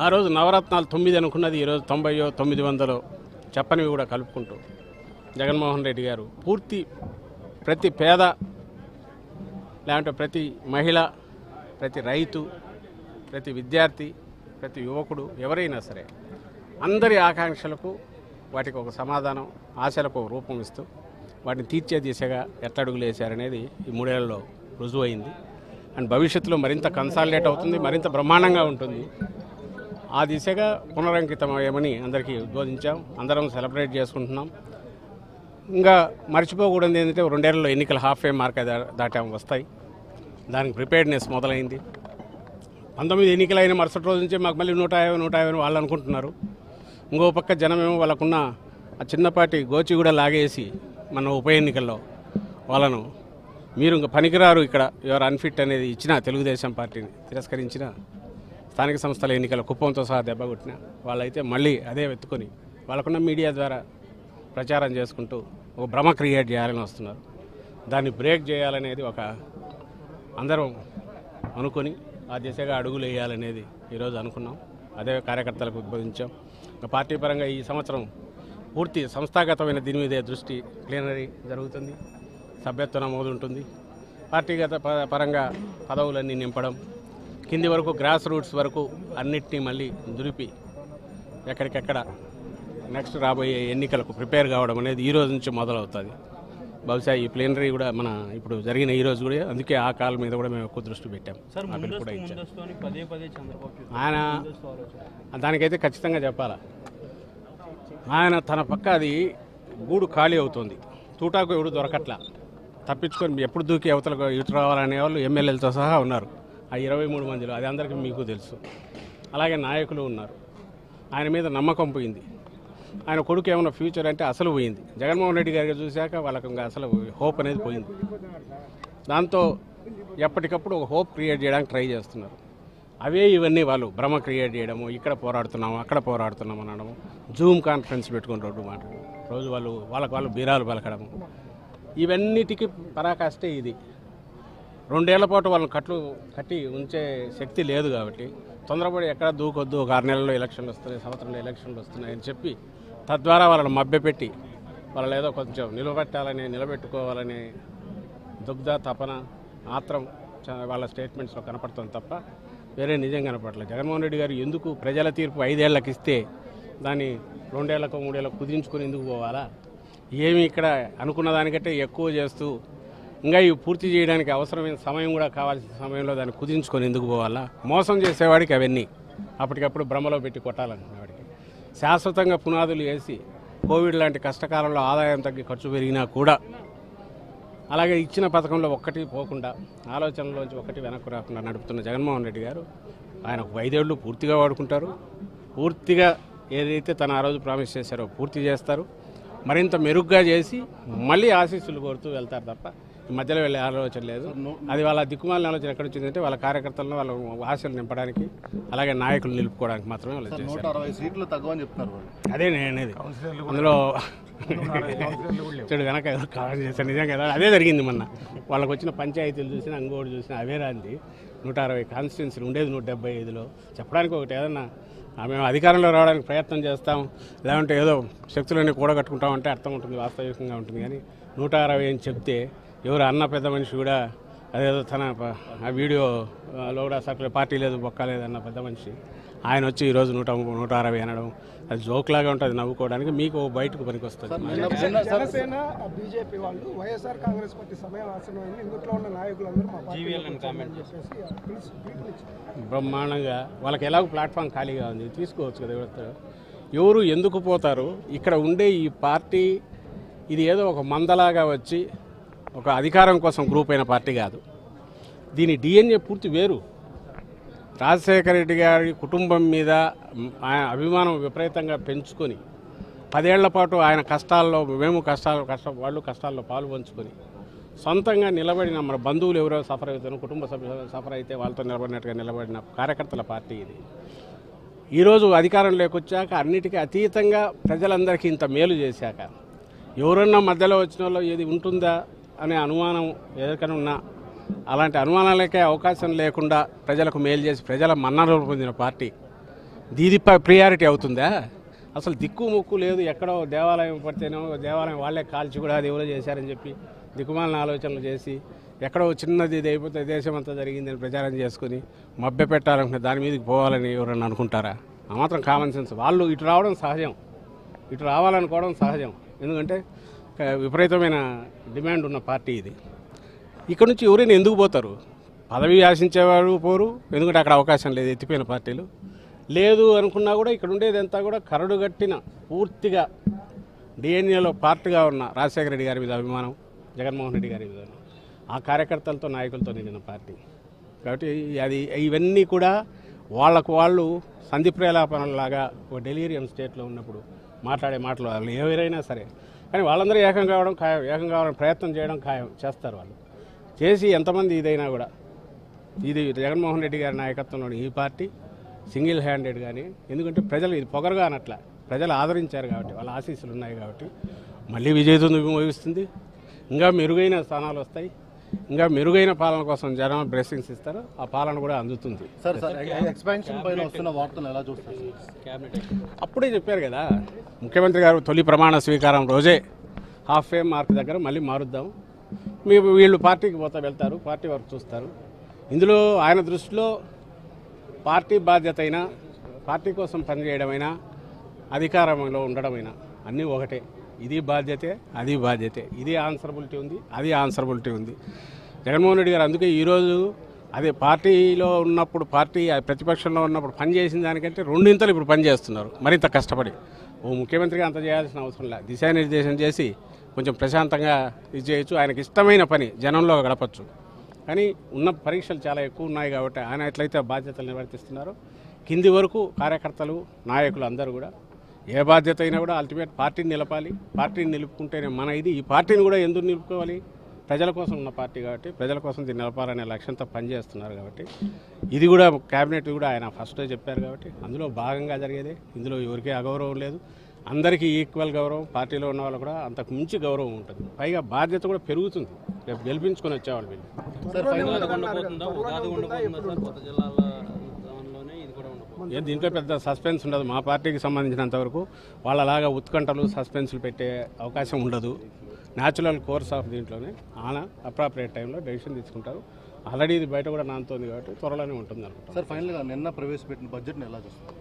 ఆ రోజు నవరత్నాలు తొమ్మిది అనుకున్నది ఈరోజు తొంభైయో తొమ్మిది వందలో చెప్పనివి కూడా కలుపుకుంటూ జగన్మోహన్ రెడ్డి గారు పూర్తి ప్రతి పేద లేదంటే ప్రతి మహిళ ప్రతి రైతు ప్రతి విద్యార్థి ప్రతి యువకుడు ఎవరైనా సరే అందరి ఆకాంక్షలకు వాటికి ఒక సమాధానం ఆశలకు ఒక రూపం ఇస్తూ వాటిని తీర్చే దిశగా ఎట్టడుగులు వేశారనేది ఈ మూడేళ్లలో రుజువైంది అండ్ భవిష్యత్తులో మరింత కన్సాలిడేట్ అవుతుంది మరింత బ్రహ్మాండంగా ఉంటుంది ఆ దిశగా పునరంకితమయ్యామని అందరికీ ఉద్బోధించాం అందరం సెలబ్రేట్ చేసుకుంటున్నాం ఇంకా మర్చిపోకూడదు ఏంటంటే రెండేళ్లలో ఎన్నికల హాఫ్ వే మార్క్ దా- దాటాం వస్తాయి దానికి ప్రిపేర్డ్నెస్ మొదలైంది పంతొమ్మిది ఎన్నికలైన మరుసటి రోజు నుంచే మాకు మళ్ళీ నూట యాభై నూట యాభై అని వాళ్ళు అనుకుంటున్నారు ఇంకో పక్క జనమేమో వాళ్ళకున్న ఆ చిన్నపాటి గోచి కూడా లాగేసి మన ఉప ఎన్నికల్లో వాళ్ళను మీరు ఇంకా పనికిరారు ఇక్కడ ఎవరు అన్ఫిట్ అనేది ఇచ్చిన తెలుగుదేశం పార్టీని తిరస్కరించిన స్థానిక సంస్థల ఎన్నికల కుప్పంతో సహా దెబ్బ కొట్టిన వాళ్ళైతే మళ్ళీ అదే వెతుకొని వాళ్ళకున్న మీడియా ద్వారా ప్రచారం చేసుకుంటూ ఒక భ్రమ క్రియేట్ చేయాలని వస్తున్నారు దాన్ని బ్రేక్ చేయాలనేది ఒక అందరం అనుకొని ఆ దిశగా అడుగులు వేయాలనేది ఈరోజు అనుకున్నాం అదే కార్యకర్తలకు ఉద్బోధించాం ఇంకా పార్టీ పరంగా ఈ సంవత్సరం పూర్తి సంస్థాగతమైన దీని మీదే దృష్టి ప్లీనరీ జరుగుతుంది సభ్యత్వ నమోదు ఉంటుంది పార్టీగత ప- పరంగా పదవులన్నీ నింపడం కింది వరకు గ్రాస్ రూట్స్ వరకు అన్నిటినీ మళ్ళీ దులిపి ఎక్కడికెక్కడ నెక్స్ట్ రాబోయే ఎన్నికలకు ప్రిపేర్ కావడం అనేది ఈ రోజు నుంచి మొదలవుతుంది బహుశా ఈ ప్లేనరీ కూడా మన ఇప్పుడు జరిగిన ఈ రోజు కూడా అందుకే ఆ కాల్ మీద కూడా మేము ఎక్కువ దృష్టి పెట్టాం సార్ ఆ పిలుపు కూడా ముందస్తు ఇచ్చాం ముందస్తు అని పదే పదే చంద్రబాబు చెప్తున్నారు. ఆయన ముందస్తు ఆలోచన దానికైతే ఖచ్చితంగా చెప్పాలా ఆయన తన పక్క అది గూడు ఖాళీ అవుతుంది తూటాకు ఎవడు దొరకట్లా తప్పించుకొని ఎప్పుడు దూకి అవతలకు ఇటు రావాలనే వాళ్ళు ఎమ్మెల్యేలతో సహా ఉన్నారు ఆ ఇరవై మూడు మందిలో అది అందరికీ మీకు తెలుసు అలాగే నాయకులు ఉన్నారు ఆయన మీద నమ్మకం పోయింది ఆయన కొడుకు ఏమైనా ఫ్యూచర్ అంటే అసలు పోయింది జగన్మోహన్ రెడ్డి గారికి చూశాక వాళ్ళకి ఇంకా అసలు హోప్ అనేది పోయింది దాంతో ఎప్పటికప్పుడు ఒక హోప్ క్రియేట్ చేయడానికి ట్రై చేస్తున్నారు అవే ఇవన్నీ వాళ్ళు భ్రమ క్రియేట్ చేయడము ఇక్కడ పోరాడుతున్నాము అక్కడ పోరాడుతున్నాము అనడము జూమ్ కాన్ఫరెన్స్ పెట్టుకుని రోడ్డు మాట రోజు వాళ్ళు వాళ్ళకి వాళ్ళు బీరాలు పలకడము ఇవన్నిటికీ పరాకాష్టే ఇది రెండేళ్ల పాటు వాళ్ళని కట్లు కట్టి ఉంచే శక్తి లేదు కాబట్టి తొందరపడి ఎక్కడ దూకొద్దు ఒక ఆరు నెలల్లో ఎలక్షన్లు వస్తున్నాయి సంవత్సరంలో ఎలక్షన్లు వస్తున్నాయి అని చెప్పి తద్వారా వాళ్ళని మభ్యపెట్టి వాళ్ళు ఏదో కొంచెం నిలబెట్టాలని నిలబెట్టుకోవాలని దుగ్ధ తపన ఆత్రం చ- వాళ్ళ స్టేట్మెంట్స్లో కనపడుతుంది తప్ప వేరే నిజం కనపడలేదు జగన్మోహన్ రెడ్డి గారు ఎందుకు ప్రజల తీర్పు ఐదేళ్లకు ఇస్తే దాన్ని రెండేళ్లకు మూడేళ్లకు కుదించుకొని ఎందుకు పోవాలా ఏమి ఇక్కడ అనుకున్న దానికంటే ఎక్కువ చేస్తూ ఇంకా ఇవి పూర్తి చేయడానికి అవసరమైన సమయం కూడా కావాల్సిన సమయంలో దాన్ని కుదించుకొని ఎందుకు పోవాలా మోసం చేసేవాడికి అవన్నీ అప్పటికప్పుడు భ్రమలో పెట్టి కొట్టాలనుకునేవాడికి శాశ్వతంగా పునాదులు వేసి కోవిడ్ లాంటి కష్టకాలంలో ఆదాయం తగ్గి ఖర్చు పెరిగినా కూడా అలాగే ఇచ్చిన పథకంలో ఒక్కటి పోకుండా ఆలోచనలోంచి ఒకటి వెనక్కు రాకుండా నడుపుతున్న జగన్మోహన్ రెడ్డి గారు ఆయన ఒక ఐదేళ్లు పూర్తిగా వాడుకుంటారు పూర్తిగా ఏదైతే తన ఆ రోజు ప్రామిస్ చేశారో పూర్తి చేస్తారు మరింత మెరుగ్గా చేసి మళ్ళీ ఆశీస్సులు కోరుతూ వెళ్తారు తప్ప ఈ మధ్యలో వెళ్ళే ఆలోచన లేదు అది వాళ్ళ దిక్కుమాలిన ఆలోచన ఎక్కడ వచ్చిందంటే వాళ్ళ కార్యకర్తలను వాళ్ళ ఆశలు నింపడానికి అలాగే నాయకులు నిలుపుకోవడానికి మాత్రమే వాళ్ళు చేశారు నూట అరవై సీట్లు తగ్గవని చెప్తున్నారు వాళ్ళు అదే నేను అనేది అందులో చెడు కనుక ఎవరు కావాలి చేశారు నిజం కదా అదే జరిగింది మొన్న వాళ్ళకి వచ్చిన పంచాయతీలు చూసినా అంగోడు చూసినా అవే రాంది నూట అరవై కాన్స్టిట్యున్సీలు ఉండేది నూట డెబ్బై ఐదులో చెప్పడానికి ఒకటి ఏదన్నా ఆ, మేము అధికారంలో రావడానికి ప్రయత్నం చేస్తాం లేదంటే ఏదో శక్తులన్నీ కూడగట్టుకుంటాం అంటే అర్థం ఉంటుంది వాస్తవికంగా ఉంటుంది కానీ నూట అరవై అని చెప్తే ఎవరు అన్న పెద్ద మనిషి కూడా అదేదో తన ప- ఆ వీడియో ఆ, లో కూడా సర్కులర్ పార్టీ లేదు బొక్క లేదు అన్న పెద్ద మనిషి ఆయన వచ్చి ఈరోజు నూట ము- నూట అరవై అనడం అది జోక్ లాగా ఉంటుంది నవ్వుకోవడానికి మీకు బయటకు పనికి వస్తుంది జనసేన బీజేపీ వాళ్ళు వైఎస్ఆర్ కాంగ్రెస్ పార్టీ సమయం ఆసనమైంది ఇందులో ఉన్న నాయకులందరూ మా పార్టీలో కూర్చోమని చెప్పేసి పిలుసు పిలుపునిచ్చారు. బ్రహ్మాండంగా వాళ్ళకి ఎలాగో ప్లాట్ఫామ్ ఖాళీగా ఉంది తీసుకోవచ్చు కదా ఎవరితో ఎవరు ఎందుకు పోతారు ఇక్కడ ఉండే ఈ పార్టీ ఇది ఏదో ఒక మందలాగా వచ్చి ఒక అధికారం కోసం గ్రూప్ అయిన పార్టీ కాదు దీని డిఎన్ఏ పూర్తి వేరు రాజశేఖర రెడ్డి గారి కుటుంబం మీద మ్, ఆయన అభిమానం విపరీతంగా పెంచుకొని పదేళ్ల పాటు ఆయన కష్టాల్లో మేము కష్టాలు కష్ట వాళ్ళు కష్టాల్లో పాలు పంచుకొని సొంతంగా నిలబడిన మన బంధువులు ఎవరో సఫర్ అవుతారో కుటుంబ సభ్యులు సఫర్ అయితే వాళ్ళతో నిలబడినట్టుగా నిలబడిన కార్యకర్తల పార్టీ ఇది ఈరోజు అధికారంలోకి వచ్చాక అన్నిటికీ అతీతంగా ప్రజలందరికీ ఇంత మేలు చేశాక ఎవరన్నా మధ్యలో వచ్చిన వాళ్ళు ఏది ఉంటుందా అనే అనుమానం ఎవరికైనా ఉన్నా అలాంటి అనుమానాలకే అవకాశం లేకుండా ప్రజలకు మేలు చేసి ప్రజల మన్ననలు పొందిన పార్టీ దీది ప్రియారిటీ అవుతుందా అసలు దిక్కు ముక్కు లేదు ఎక్కడో దేవాలయం పడితేనో దేవాలయం వాళ్ళే కాల్చి కూడా అది ఎవరో చేశారని చెప్పి దిక్కుమాలిన ఆలోచనలు చేసి ఎక్కడో చిన్నది ఇది అయిపోతే దేశం అంతా జరిగిందని ప్రచారం చేసుకుని మభ్య పెట్టాలనుకునే దాని మీదకి పోవాలని ఎవరన్నా అనుకుంటారా ఆ మాత్రం కామన్ సెన్స్ వాళ్ళు ఇటు రావడం సహజం ఇటు రావాలనుకోవడం సహజం ఎందుకంటే క- విపరీతమైన డిమాండ్ ఉన్న పార్టీ ఇది ఇక్కడ నుంచి ఎవరైనా ఎందుకు పోతారు పదవి ఆశించేవారు పోరు ఎందుకంటే అక్కడ అవకాశం లేదు ఎత్తిపోయిన పార్టీలు లేదు అనుకున్నా కూడా ఇక్కడ ఉండేదంతా కూడా కరడు కట్టిన పూర్తిగా డిఎన్ఏలో పార్ట్గా ఉన్న రాజశేఖర రెడ్డి గారి మీద అభిమానం జగన్మోహన్ రెడ్డి గారి మీద ఆ కార్యకర్తలతో నాయకులతో నిండిన పార్టీ కాబట్టి అది ఇవన్నీ కూడా వాళ్ళకు వాళ్ళు సంధి ప్రేలాపనలాగా ఒక డెలీరియం స్టేట్లో ఉన్నప్పుడు మాట్లాడే మాటలు వాళ్ళు ఎవరైనా సరే కానీ వాళ్ళందరూ ఏకం కావడం ఖాయం ఏకం కావడం ప్రయత్నం చేయడం ఖాయం చేస్తారు వాళ్ళు చేసి ఎంతమంది ఇదైనా కూడా ఇది జగన్మోహన్ రెడ్డి గారి నాయకత్వంలోని ఈ పార్టీ సింగిల్ హ్యాండెడ్ కానీ ఎందుకంటే ప్రజలు ఇది పొగరుగా అనట్ల ప్రజలు ఆదరించారు కాబట్టి వాళ్ళ ఆశీస్సులు ఉన్నాయి కాబట్టి మళ్ళీ విజయదుందు మోగిస్తుంది ఇంకా మెరుగైన స్థానాలు వస్తాయి ఇంకా మెరుగైన పాలన కోసం జనం బ్లెస్సింగ్స్ ఇస్తారు ఆ పాలన కూడా అందుతుంది సార్ సార్ ఎక్స్పాన్షన్ పైన వస్తున్న వార్తలు ఎలా చూస్తారు క్యాబినెట్ అప్పుడే చెప్పారు కదా ముఖ్యమంత్రి గారు తొలి ప్రమాణ స్వీకారం రోజే హాఫ్ ఫేమ్ మార్క్ దగ్గర మళ్ళీ మారుద్దాం మీ వీళ్ళు పార్టీకి పోతా వెళ్తారు పార్టీ వర్క్ చూస్తారు ఇందులో ఆయన దృష్టిలో పార్టీ బాధ్యత అయినా పార్టీ కోసం పనిచేయడమైనా అధికారంలో ఉండడమైనా అన్నీ ఒకటే ఇది బాధ్యతే అది బాధ్యతే ఇది ఆన్సరబిలిటీ ఉంది అది ఆన్సరబిలిటీ ఉంది జగన్మోహన్ రెడ్డి గారు అందుకే ఈరోజు అదే పార్టీలో ఉన్నప్పుడు పార్టీ ఆ ప్రతిపక్షంలో ఉన్నప్పుడు పని చేసిన దానికంటే రెండింతలు ఇప్పుడు పని చేస్తున్నారు మరింత కష్టపడి ఓ ముఖ్యమంత్రిగా అంత చేయాల్సిన అవసరం లేదు దిశానిర్దేశం చేసి కొంచెం ప్రశాంతంగా ఇది చేయొచ్చు ఆయనకి ఇష్టమైన పని జనంలో గడపచ్చు కానీ ఉన్న పరీక్షలు చాలా ఎక్కువ ఉన్నాయి కాబట్టి ఆయన ఎట్లయితే బాధ్యతలు నిర్వర్తిస్తున్నారో కింది వరకు కార్యకర్తలు నాయకులు అందరూ కూడా ఏ బాధ్యత అయినా కూడా అల్టిమేట్ పార్టీని నిలపాలి పార్టీని నిలుపుకుంటేనే మన ఇది ఈ పార్టీని కూడా ఎందుకు నిలుపుకోవాలి ప్రజల కోసం ఉన్న పార్టీ కాబట్టి ప్రజల కోసం దీన్ని నిలపాలనే లక్ష్యంతో పనిచేస్తున్నారు కాబట్టి ఇది కూడా క్యాబినెట్ కూడా ఆయన ఫస్ట్ చెప్పారు కాబట్టి అందులో భాగంగా జరిగేదే ఇందులో ఎవరికీ అగౌరవం లేదు అందరికీ ఈక్వల్ గౌరవం పార్టీలో ఉన్న వాళ్ళు కూడా అంతకు మించి గౌరవం ఉంటుంది పైగా బాధ్యత కూడా పెరుగుతుంది రేపు గెలిపించుకొని వచ్చేవాళ్ళు వీళ్ళు సార్ ఫైనల్ ఉండబోతుందా ఉగాది ఉండబోతుందా సార్ కొత్త జిల్లాల దానిలోనే ఇది కూడా ఉండబోతుంది ఏ దీంట్లో పెద్ద సస్పెన్స్ ఉండదు మా పార్టీకి సంబంధించినంత వరకు వాళ్ళలాగా ఉత్కంఠలు సస్పెన్స్లు పెట్టే అవకాశం ఉండదు న్యాచురల్ కోర్స్ ఆఫ్ దీంట్లోనే ఆన అప్రాప్రియేట్ టైంలో డెసిషన్ తీసుకుంటారు ఆల్రెడీ ఇది బయట కూడా నానుతోంది కాబట్టి త్వరలోనే ఉంటుంది అనుకుంటాం సార్ ఫైనల్గా నిన్న ప్రవేశపెట్టిన బడ్జెట్ని ఎలా చూస్తారు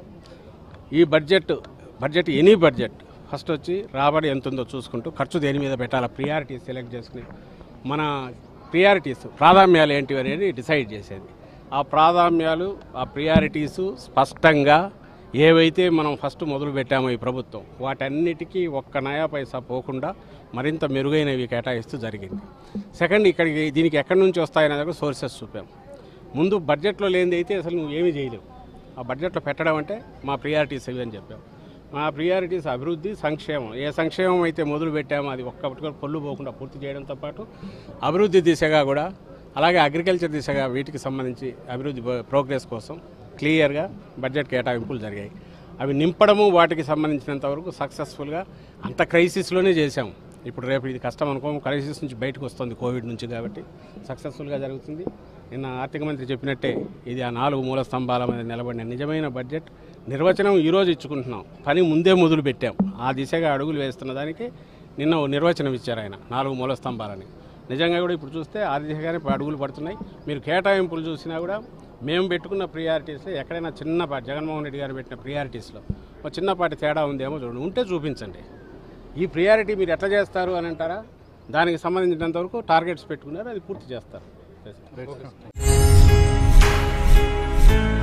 ఈ budget budget any budget first వచ్చి రాబడి ఎంత ఉందో చూసుకుంటూ ఖర్చు దేని మీద పెట్టాలా ప్రియారిటీస్ సెలెక్ట్ చేసుకుని మన ప్రియారిటీస్ ప్రాధాన్యాలు ఏంటివి అనేది డిసైడ్ చేసేది ఆ ప్రాధాన్యాలు ఆ ప్రియారిటీసు స్పష్టంగా ఏవైతే మనం ఫస్ట్ మొదలు పెట్టామో ఈ ప్రభుత్వం వాటన్నిటికీ ఒక్క నయా పైసా పోకుండా మరింత మెరుగైనవి కేటాయిస్తూ జరిగింది సెకండ్ ఇక్కడికి దీనికి ఎక్కడి నుంచి వస్తాయనేది సోర్సెస్ చూపాం ముందు బడ్జెట్లో లేనిది అయితే అసలు నువ్వు ఏమీ చేయలేవు ఆ బడ్జెట్లో పెట్టడం అంటే మా ప్రియారిటీస్ ఇవి అని చెప్పాం మా ప్రియారిటీస్ అభివృద్ధి సంక్షేమం ఏ సంక్షేమం అయితే మొదలు పెట్టామో అది ఒక్కటి కూడా పొల్లు పోకుండా పూర్తి చేయడంతో పాటు అభివృద్ధి దిశగా కూడా అలాగే అగ్రికల్చర్ దిశగా వీటికి సంబంధించి అభివృద్ధి పో- ప్రోగ్రెస్ కోసం క్లియర్గా బడ్జెట్ కేటాయింపులు జరిగాయి అవి నింపడము వాటికి సంబంధించినంత వరకు సక్సెస్ఫుల్గా అంత క్రైసిస్లోనే చేశాము ఇప్పుడు రేపు ఇది కష్టం అనుకోము క్రైసిస్ నుంచి బయటకు వస్తుంది కోవిడ్ నుంచి కాబట్టి సక్సెస్ఫుల్గా జరుగుతుంది నిన్న ఆర్థిక మంత్రి చెప్పినట్టే ఇది ఆ నాలుగు మూల స్తంభాల మీద నిలబడిన నిజమైన బడ్జెట్ నిర్వచనం ఈరోజు ఇచ్చుకుంటున్నాం పని ముందే మొదలు పెట్టాం ఆ దిశగా అడుగులు వేస్తున్న దానికి నిన్న ఓ నిర్వచనం ఇచ్చారు ఆయన నాలుగు మూల స్తంభాలని నిజంగా కూడా ఇప్పుడు చూస్తే ఆ దిశగానే ఇప్పుడు అడుగులు పడుతున్నాయి మీరు కేటాయింపులు చూసినా కూడా మేము పెట్టుకున్న ప్రియారిటీస్లో ఎక్కడైనా చిన్నపాటి జగన్మోహన్ రెడ్డి గారు పెట్టిన ప్రియారిటీస్లో ఒక చిన్నపాటి తేడా ఉందేమో చూడండి ఉంటే చూపించండి ఈ ప్రియారిటీ మీరు ఎట్లా చేస్తారు అని అంటారా దానికి సంబంధించినంత వరకు టార్గెట్స్ పెట్టుకున్నారు అది పూర్తి చేస్తారు